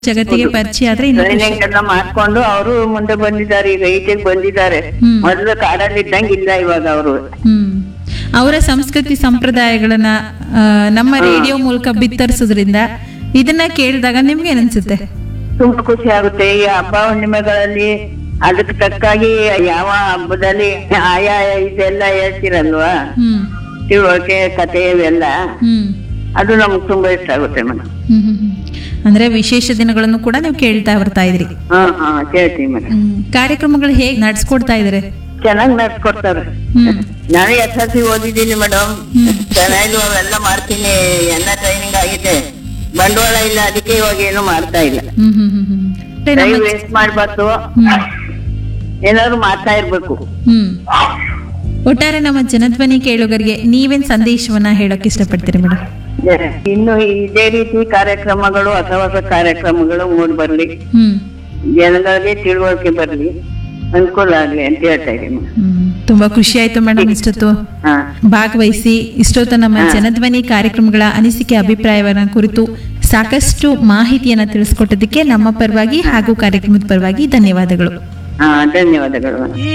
ಜಗತ್ತಿಗೆ ಪರಿಚಯ ಆದ್ರೆ ಇನ್ನು ಖುಷಿ. ಟ್ರೈನಿಂಗ್ ಎಲ್ಲ ಮಾಡ್ಕೊಂಡು ಅವರು ಮುಂದೆ ಬಂದಿದ್ದಾರೆ ಈಗ ಈಚೆಗೆ ಬಂದಿದ್ದಾರೆ ಹ್ಮ್. ಮೊದಲು ಕಾಡಲ್ಲಿ ಇದ್ದಂಗೆ ಇಲ್ಲ ಇವಾಗ ಅವರು ಹ್ಮ್ ಅವರ ಸಂಸ್ಕೃತಿ ಸಂಪ್ರದಾಯಗಳನ್ನ ಆ, ನಮ್ಮ ರೇಡಿಯೋ ಮೂಲಕ ಬಿತ್ತರಿಸೋದ್ರಿಂದ ಇದನ್ನ ಕೇಳಿದಾಗ ನಿಮ್ಗೆ ಏನನ್ಸುತ್ತೆ ತುಂಬಾ ಖುಷಿ ಆಗುತ್ತೆ ಈ ಹಬ್ಬ ಹುಣ್ಣಿಮೆಗಳಲ್ಲಿ ಅದಕ್ಕೆ ತಕ್ಕಾಗಿ ಯಾವ ಹಬ್ಬದಲ್ಲಿ ಆಯಾ ಇದೆಲ್ಲ ಹೇಳ್ತಿರಲ್ವಾ ಹ್ಮ್ ತಿಳುವಳಿಕೆ ಕತೆ ಇವೆಲ್ಲ ಹ್ಮ್ ಅದು ನಮ್ಗೆ ತುಂಬಾ ಇಷ್ಟ ಆಗುತ್ತೆ ಮೇಡಮ್ ಹ್ಮ್ ಹ್ಮ್ ಹ್ಮ್. ಅಂದ್ರೆ ವಿಶೇಷ ದಿನಗಳನ್ನು ಕೂಡ ನೀವು ಕೇಳ್ತಾ ಬರ್ತಾ ಇದ್ರಿ ಹಾ ಹಾ ಕೇಳ್ತೀವಿ ಮೇಡಮ್ ಹ್ಮ್ ಕಾರ್ಯಕ್ರಮಗಳು ಹೇಗ್ ನಡ್ಸ್ಕೊಡ್ತಾ ಇದಾರೆ ಚೆನ್ನಾಗಿ ನಡ್ಸ್ಕೊಡ್ತಾರೆ ಹ್ಮ್ ನಾನು ಎಸ್ ಎಲ್ ಸಿ ಓದಿದ್ದೀನಿ ಮೇಡಮ್ ಚೆನ್ನಾಗಿ ಅವೆಲ್ಲ ಮಾಡ್ತೀನಿ ಎಲ್ಲ ಟ್ರೈನಿಂಗ್ ಆಗಿದೆ ಬಂಡವಾಳ ಇಲ್ಲ ಅದಕ್ಕೆ ಇವಾಗ ಏನು ಮಾಡ್ತಾ ಇಲ್ಲ ಹ್ಮ್ ಹ್ಮ್ ಹ್ಮ್ ಹ್ಮ್ ಮತ್ತೆ ಟೈಮ್ ನಮ್ಮ- ವೇಸ್ಟ್ ಮಾಡ್ಬಾರ್ದು ಹ್ಮ್. ಏನಾದ್ರು ಮಾಡ್ತಾ ಇರ್ಬೇಕು ಹ್ಮ್ ಒಟ್ಟಾರೆ ನಮ್ಮ ಜನಧ್ವನಿ ಕೇಳುಗರಿಗೆ ನೀವೇನ್ ಸಂದೇಶವನ್ನ ಹೇಳಕ್ ಇಷ್ಟಪಡ್ತೀರಿ ಮೇಡಮ್ ಇನ್ನು ಇದೇ ರೀತಿ ಕಾರ್ಯಕ್ರಮಗಳು ಹೊಸ ಹೊಸ ಕಾರ್ಯಕ್ರಮಗಳು ಮೂಡ್ ಬರ್ಲಿ ಹ್ಮ್ ಜನಗಳಿಗೆ ತಿಳುವಳಿಕೆ ಬರ್ಲಿ ಅನುಕೂಲ ಆಗ್ಲಿ ಅಂತ ಹೇಳ್ತಾ ಇದ್ದೀನಿ ಹ್ಮ್ ತುಂಬಾ ಖುಷಿ ಆಯ್ತು ಮೇಡಮ್ ಇಷ್ಟೊತ್ತು ಹಾ ಭಾಗವಹಿಸಿ ಇಷ್ಟೊತ್ತು ನಮ್ಮ ಜನಧ್ವನಿ ಕಾರ್ಯಕ್ರಮಗಳ ಅನಿಸಿಕೆ ಅಭಿಪ್ರಾಯವನ್ನ ಕುರಿತು ಸಾಕಷ್ಟು ಮಾಹಿತಿಯನ್ನ ತಿಳಿಸ್ಕೊಟ್ಟದಕ್ಕೆ ನಮ್ಮ ಪರವಾಗಿ ಹಾಗೂ ಕಾರ್ಯಕ್ರಮದ ಪರವಾಗಿ ಧನ್ಯವಾದಗಳು ಹಾ ಧನ್ಯವಾದಗಳು